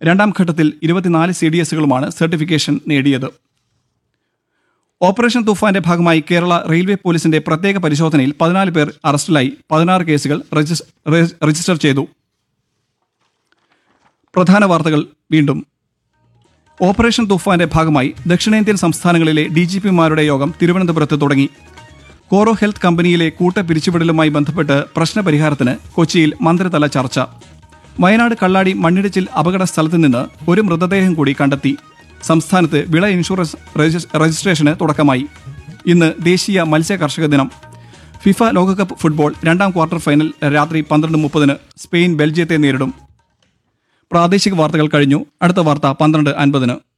രണ്ടാം ഘട്ടത്തിൽ ഇരുപത്തിനാല് സി ഡി എസുകളുമാണ് സർട്ടിഫിക്കേഷൻ നേടിയത് ഓപ്പറേഷൻ തുഫാന്റെ ഭാഗമായി കേരള റെയിൽവേ പോലീസിന്റെ പ്രത്യേക പരിശോധനയിൽ പതിനാല് പേർ അറസ്റ്റിലായി പതിനാറ് കേസുകൾ രജിസ്- രജി- രജിസ്റ്റർ ചെയ്തു പ്രധാന വാർത്തകൾ വീണ്ടും ഓപ്പറേഷൻ തുഫാന്റെ ഭാഗമായി ദക്ഷിണേന്ത്യൻ സംസ്ഥാനങ്ങളിലെ ഡി ജി പിമാരുടെ യോഗം തിരുവനന്തപുരത്ത് തുടങ്ങി കോറോ ഹെൽത്ത് കമ്പനിയിലെ കൂട്ട പിരിച്ചുവിടലുമായി ബന്ധപ്പെട്ട് പ്രശ്നപരിഹാരത്തിന് കൊച്ചിയിൽ മന്ത്രിതല ചർച്ച വയനാട് കള്ളാടി മണ്ണിടിച്ചിൽ അപകട സ്ഥലത്ത് നിന്ന് ഒരു മൃതദേഹം കൂടി കണ്ടെത്തി സംസ്ഥാനത്ത് വിള ഇൻഷുറൻസ് രജിസ്- രജിസ്ട്രേഷന് തുടക്കമായി ഇന്ന് ദേശീയ മത്സ്യ കർഷക ദിനം ഫിഫ ലോകകപ്പ് ഫുട്ബോൾ രണ്ടാം ക്വാർട്ടർ ഫൈനൽ രാത്രി പന്ത്രണ്ട് മുപ്പതിന് സ്പെയിൻ ബെൽജിയത്തെ നേരിടും പ്രാദേശിക വാർത്തകൾ കഴിഞ്ഞു അടുത്ത വാർത്ത പന്ത്രണ്ട് അൻപതിന്